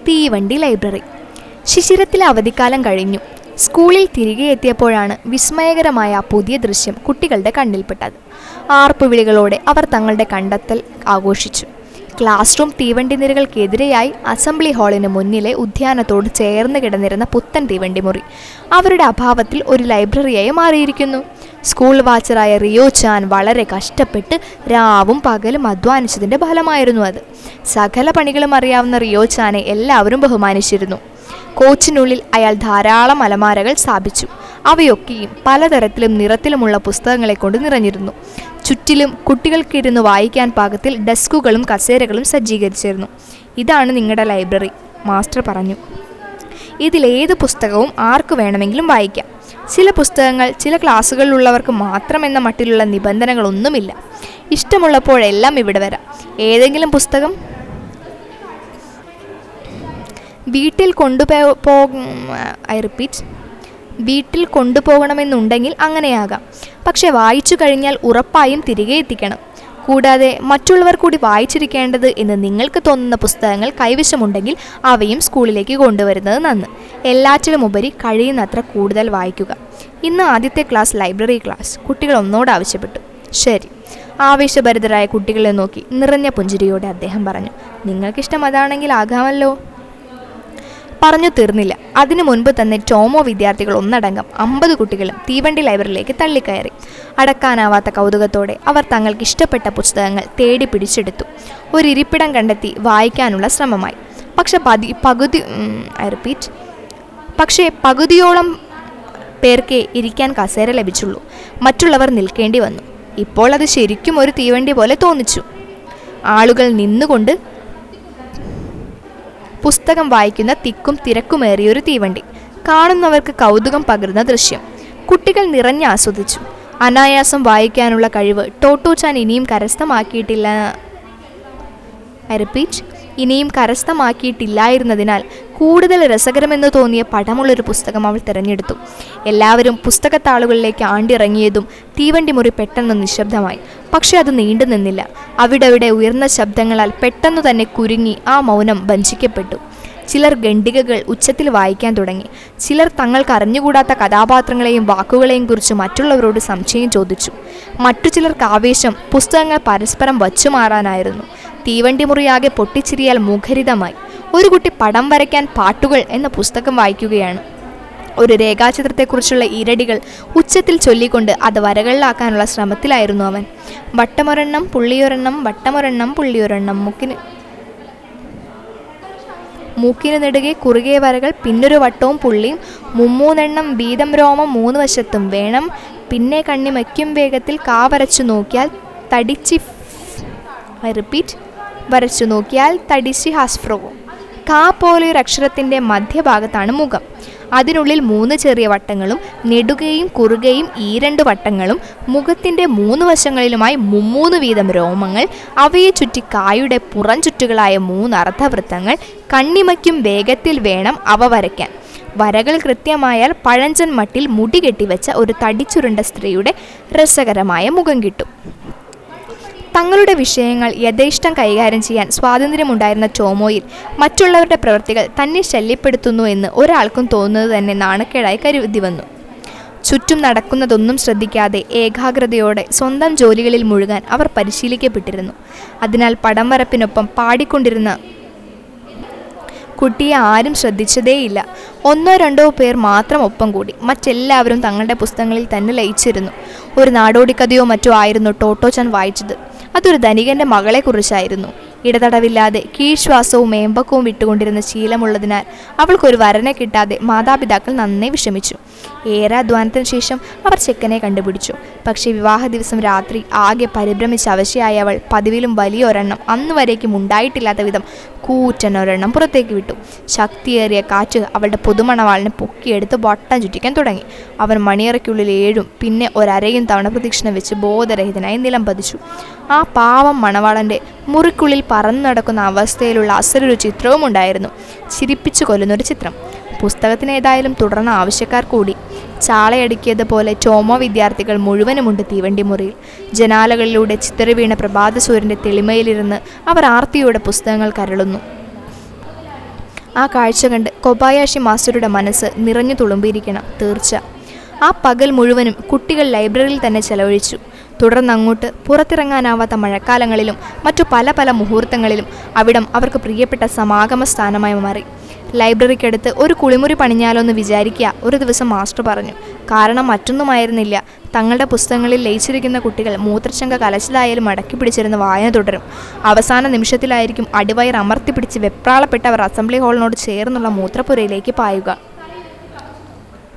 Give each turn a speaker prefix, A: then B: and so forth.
A: തീവണ്ടി ലൈബ്രറി ശിശിരത്തിലെ അവധിക്കാലം കഴിഞ്ഞു സ്കൂളിൽ തിരികെ എത്തിയപ്പോഴാണ് വിസ്മയകരമായ ആ പുതിയ ദൃശ്യം കുട്ടികളുടെ കണ്ണിൽപ്പെട്ടത് ആർപ്പുവിളികളോടെ അവർ തങ്ങളുടെ കണ്ടെത്തൽ ആഘോഷിച്ചു ക്ലാസ് റൂം തീവണ്ടി നിരകൾക്കെതിരെയായി അസംബ്ലി ഹാളിന് മുന്നിലെ ഉദ്യാനത്തോട് ചേർന്ന് കിടന്നിരുന്ന പുത്തൻ തീവണ്ടി മുറി അവരുടെ അഭാവത്തിൽ ഒരു ലൈബ്രറിയായി മാറിയിരിക്കുന്നു സ്കൂൾ വാച്ചറായ റിയോ ചാൻ വളരെ കഷ്ടപ്പെട്ട് രാവും പകലും അധ്വാനിച്ചതിൻ്റെ ഫലമായിരുന്നു അത് സകല പണികളും അറിയാവുന്ന റിയോ ചാനെ എല്ലാവരും ബഹുമാനിച്ചിരുന്നു കോച്ചിനുള്ളിൽ അയാൾ ധാരാളം അലമാരകൾ സ്ഥാപിച്ചു അവയൊക്കെയും പലതരത്തിലും നിറത്തിലുമുള്ള പുസ്തകങ്ങളെ കൊണ്ട് നിറഞ്ഞിരുന്നു ചുറ്റിലും കുട്ടികൾക്കിരുന്ന് വായിക്കാൻ പാകത്തിൽ ഡെസ്കുകളും കസേരകളും സജ്ജീകരിച്ചിരുന്നു ഇതാണ് നിങ്ങളുടെ ലൈബ്രറി മാസ്റ്റർ പറഞ്ഞു ഇതിലേത് പുസ്തകവും ആർക്ക് വേണമെങ്കിലും വായിക്കാം ചില പുസ്തകങ്ങൾ ചില ക്ലാസ്സുകളിലുള്ളവർക്ക് മാത്രമെന്ന മട്ടിലുള്ള നിബന്ധനകളൊന്നുമില്ല ഇഷ്ടമുള്ളപ്പോഴെല്ലാം ഇവിടെ വരാം ഏതെങ്കിലും പുസ്തകം വീട്ടിൽ കൊണ്ടുപോ പോകും ഐ റിപ്പീറ്റ് വീട്ടിൽ കൊണ്ടുപോകണമെന്നുണ്ടെങ്കിൽ അങ്ങനെയാകാം പക്ഷെ വായിച്ചു കഴിഞ്ഞാൽ ഉറപ്പായും തിരികെ എത്തിക്കണം കൂടാതെ മറ്റുള്ളവർ കൂടി വായിച്ചിരിക്കേണ്ടത് എന്ന് നിങ്ങൾക്ക് തോന്നുന്ന പുസ്തകങ്ങൾ കൈവശമുണ്ടെങ്കിൽ അവയും സ്കൂളിലേക്ക് കൊണ്ടുവരുന്നത് നന്ന് എല്ലാറ്റിലുമുപരി കഴിയുന്നത്ര കൂടുതൽ വായിക്കുക ഇന്ന് ആദ്യത്തെ ക്ലാസ് ലൈബ്രറി ക്ലാസ് കുട്ടികൾ ഒന്നോട് ആവശ്യപ്പെട്ടു ശരി ആവേശഭരിതരായ കുട്ടികളെ നോക്കി നിറഞ്ഞ പുഞ്ചിരിയോടെ അദ്ദേഹം പറഞ്ഞു നിങ്ങൾക്കിഷ്ടം അതാണെങ്കിൽ ആകാമല്ലോ പറഞ്ഞു തീർന്നില്ല അതിനു മുൻപ് തന്നെ ടോമോ വിദ്യാർത്ഥികൾ ഒന്നടങ്കം അമ്പത് കുട്ടികളും തീവണ്ടി ലൈബ്രറിയിലേക്ക് തള്ളിക്കയറി അടക്കാനാവാത്ത കൗതുകത്തോടെ അവർ തങ്ങൾക്ക് ഇഷ്ടപ്പെട്ട പുസ്തകങ്ങൾ തേടി പിടിച്ചെടുത്തു ഒരു ഇരിപ്പിടം കണ്ടെത്തി വായിക്കാനുള്ള ശ്രമമായി പക്ഷെ പതി പകുതി ഐ റിപ്പീറ്റ് പക്ഷേ പകുതിയോളം പേർക്കേ ഇരിക്കാൻ കസേര ലഭിച്ചുള്ളൂ മറ്റുള്ളവർ നിൽക്കേണ്ടി വന്നു ഇപ്പോൾ അത് ശരിക്കും ഒരു തീവണ്ടി പോലെ തോന്നിച്ചു ആളുകൾ നിന്നുകൊണ്ട് പുസ്തകം വായിക്കുന്ന തിക്കും തിരക്കുമേറിയ ഒരു തീവണ്ടി കാണുന്നവർക്ക് കൗതുകം പകരുന്ന ദൃശ്യം കുട്ടികൾ നിറഞ്ഞ് ആസ്വദിച്ചു അനായാസം വായിക്കാനുള്ള കഴിവ് ടോട്ടോ ചാൻ ഇനിയും കരസ്ഥമാക്കിയിട്ടില്ല ഐ റിപ്പീറ്റ് ഇനിയും കരസ്ഥമാക്കിയിട്ടില്ലായിരുന്നതിനാൽ കൂടുതൽ രസകരമെന്ന് തോന്നിയ പടമുള്ളൊരു പുസ്തകം അവൾ തിരഞ്ഞെടുത്തു എല്ലാവരും പുസ്തകത്താളുകളിലേക്ക് ആണ്ടിറങ്ങിയതും തീവണ്ടി മുറി പെട്ടെന്ന് നിശബ്ദമായി പക്ഷെ അത് നീണ്ടു നിന്നില്ല അവിടവിടെ ഉയർന്ന ശബ്ദങ്ങളാൽ പെട്ടെന്ന് തന്നെ കുരുങ്ങി ആ മൗനം വഞ്ചിക്കപ്പെട്ടു ചിലർ ഖണ്ഡികകൾ ഉച്ചത്തിൽ വായിക്കാൻ തുടങ്ങി ചിലർ തങ്ങൾക്ക് അറിഞ്ഞുകൂടാത്ത കഥാപാത്രങ്ങളെയും വാക്കുകളെയും കുറിച്ച് മറ്റുള്ളവരോട് സംശയം ചോദിച്ചു മറ്റു ചിലർക്ക് ആവേശം പുസ്തകങ്ങൾ പരസ്പരം വച്ചുമാറാനായിരുന്നു തീവണ്ടി മുറിയാകെ പൊട്ടിച്ചിരിയാൽ മുഖരിതമായി ഒരു കുട്ടി പടം വരയ്ക്കാൻ പാട്ടുകൾ എന്ന പുസ്തകം വായിക്കുകയാണ് ഒരു രേഖാചിത്രത്തെക്കുറിച്ചുള്ള ഈരടികൾ ഉച്ചത്തിൽ ചൊല്ലിക്കൊണ്ട് അത് വരകളിലാക്കാനുള്ള ശ്രമത്തിലായിരുന്നു അവൻ വട്ടമൊരെണ്ണം പുള്ളിയൊരെണ്ണം വട്ടമൊരെണ്ണം പുള്ളിയൊരെണ്ണം മുക്കിന് മൂക്കിന് നെടുകെ കുറുകെ വരകൾ പിന്നൊരു വട്ടവും പുള്ളിയും മുമ്മൂന്നെണ്ണം വീതം രോമം മൂന്ന് വശത്തും വേണം പിന്നെ കണ്ണിമയ്ക്കും വേഗത്തിൽ കാ വരച്ചു നോക്കിയാൽ തടിച്ചി ഐ റിപ്പീറ്റ് വരച്ചു നോക്കിയാൽ തടിച്ചി ഹാസ്ഫ്രോവും കാ പോലെയൊരു അക്ഷരത്തിൻ്റെ മധ്യഭാഗത്താണ് മുഖം അതിനുള്ളിൽ മൂന്ന് ചെറിയ വട്ടങ്ങളും നെടുകയും കുറുകയും ഈ രണ്ട് വട്ടങ്ങളും മുഖത്തിൻ്റെ മൂന്ന് വശങ്ങളിലുമായി മുമ്മൂന്ന് വീതം രോമങ്ങൾ അവയെ ചുറ്റി കായുടെ പുറം ചുറ്റുകളായ മൂന്ന് അർദ്ധവൃത്തങ്ങൾ കണ്ണിമയ്ക്കും വേഗത്തിൽ വേണം അവ വരയ്ക്കാൻ വരകൾ കൃത്യമായാൽ പഴഞ്ചൻ മട്ടിൽ മുടി കെട്ടിവെച്ച ഒരു തടിച്ചുരുണ്ട സ്ത്രീയുടെ രസകരമായ മുഖം കിട്ടും തങ്ങളുടെ വിഷയങ്ങൾ യഥേഷ്ടം കൈകാര്യം ചെയ്യാൻ സ്വാതന്ത്ര്യമുണ്ടായിരുന്ന ടോമോയിൽ മറ്റുള്ളവരുടെ പ്രവൃത്തികൾ തന്നെ ശല്യപ്പെടുത്തുന്നു എന്ന് ഒരാൾക്കും തോന്നുന്നത് തന്നെ നാണക്കേടായി കരുതി വന്നു ചുറ്റും നടക്കുന്നതൊന്നും ശ്രദ്ധിക്കാതെ ഏകാഗ്രതയോടെ സ്വന്തം ജോലികളിൽ മുഴുകാൻ അവർ പരിശീലിക്കപ്പെട്ടിരുന്നു അതിനാൽ പടം വരപ്പിനൊപ്പം പാടിക്കൊണ്ടിരുന്ന കുട്ടിയെ ആരും ശ്രദ്ധിച്ചതേയില്ല ഒന്നോ രണ്ടോ പേർ മാത്രം ഒപ്പം കൂടി മറ്റെല്ലാവരും തങ്ങളുടെ പുസ്തകങ്ങളിൽ തന്നെ ലയിച്ചിരുന്നു ഒരു നാടോടിക്കഥയോ മറ്റോ ആയിരുന്നു ടോട്ടോചാൻ വായിച്ചത് അതൊരു ധനികന്റെ മകളെക്കുറിച്ചായിരുന്നു ഇടതടവില്ലാതെ കീഴ്ശ്വാസവും മേമ്പക്കവും വിട്ടുകൊണ്ടിരുന്ന ശീലമുള്ളതിനാൽ അവൾക്കൊരു വരനെ കിട്ടാതെ മാതാപിതാക്കൾ നന്നേ വിഷമിച്ചു ഏറെ അധ്വാനത്തിന് ശേഷം അവർ ചെക്കനെ കണ്ടുപിടിച്ചു പക്ഷേ വിവാഹ ദിവസം രാത്രി ആകെ പരിഭ്രമിച്ച് അവശയായ അവൾ പതിവിലും വലിയൊരെണ്ണം അന്ന് വരേക്കും ഉണ്ടായിട്ടില്ലാത്ത വിധം കൂറ്റൻ ഒരെണ്ണം പുറത്തേക്ക് വിട്ടു ശക്തിയേറിയ കാറ്റ് അവളുടെ പുതുമണവാളിനെ പൊക്കിയെടുത്ത് വട്ടം ചുറ്റിക്കാൻ തുടങ്ങി അവൻ മണിയറയ്ക്കുള്ളിൽ ഏഴും പിന്നെ ഒരരയും തവണ പ്രദക്ഷിണം വെച്ച് ബോധരഹിതനായി നിലം പതിച്ചു ആ പാവം മണവാളൻ്റെ മുറിക്കുള്ളിൽ പറന്നു നടക്കുന്ന അവസ്ഥയിലുള്ള അസലൊരു ചിത്രവും ഉണ്ടായിരുന്നു ചിരിപ്പിച്ചു കൊല്ലുന്നൊരു ചിത്രം പുസ്തകത്തിന് ഏതായാലും തുടർന്ന ആവശ്യക്കാർ കൂടി ചാളയടുക്കിയതുപോലെ ടോമോ വിദ്യാർത്ഥികൾ മുഴുവനുമുണ്ട് തീവണ്ടി മുറിയിൽ ജനാലകളിലൂടെ ചിതറി വീണ പ്രഭാതസൂര്യൻ്റെ തെളിമയിലിരുന്ന് അവർ ആർത്തിയോടെ പുസ്തകങ്ങൾ കരളുന്നു ആ കാഴ്ച കണ്ട് കൊബായാഷി മാസ്റ്ററുടെ മനസ്സ് നിറഞ്ഞു തുളുമ്പിയിരിക്കണം തീർച്ച ആ പകൽ മുഴുവനും കുട്ടികൾ ലൈബ്രറിയിൽ തന്നെ ചെലവഴിച്ചു തുടർന്നങ്ങോട്ട് പുറത്തിറങ്ങാനാവാത്ത മഴക്കാലങ്ങളിലും മറ്റു പല പല മുഹൂർത്തങ്ങളിലും അവിടം അവർക്ക് പ്രിയപ്പെട്ട സമാഗമ സ്ഥാനമായി മാറി ലൈബ്രറിക്കടുത്ത് ഒരു കുളിമുറി പണിഞ്ഞാലോ എന്ന് വിചാരിക്കുക ഒരു ദിവസം മാസ്റ്റർ പറഞ്ഞു കാരണം മറ്റൊന്നുമായിരുന്നില്ല തങ്ങളുടെ പുസ്തകങ്ങളിൽ ലയിച്ചിരിക്കുന്ന കുട്ടികൾ മൂത്രശങ്ക കലശലായാലും അടക്കി പിടിച്ചിരുന്ന് വായന തുടരും അവസാന നിമിഷത്തിലായിരിക്കും അടിവയർ അമർത്തി പിടിച്ച് വെപ്രാളപ്പെട്ടവർ അസംബ്ലി ഹാളിനോട് ചേർന്നുള്ള മൂത്രപ്പുരയിലേക്ക് പായുക